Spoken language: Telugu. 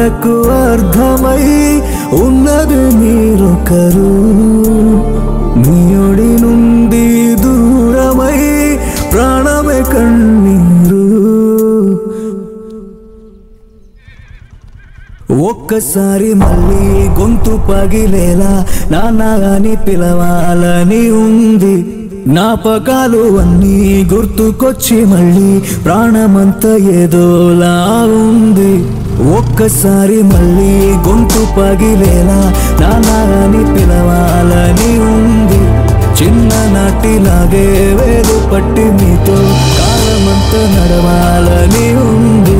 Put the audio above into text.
మాటకు అర్థమై ఉన్నది మీరొకరు మీడి నుండి దూరమై ప్రాణమే కన్నీరు ఒక్కసారి మళ్ళీ గొంతు పగిలేలా నాన్న అని పిలవాలని ఉంది జ్ఞాపకాలు అన్నీ గుర్తుకొచ్చి మళ్ళీ ప్రాణమంతా ఏదోలా ఉంది ఒక్కసారి మళ్ళీ గొంతు పగిలేలా నాన్న అని పిలవాలని ఉంది చిన్ననాటిలాగే వేలు పట్టి మీతో కాలమంతా నడవాలని ఉంది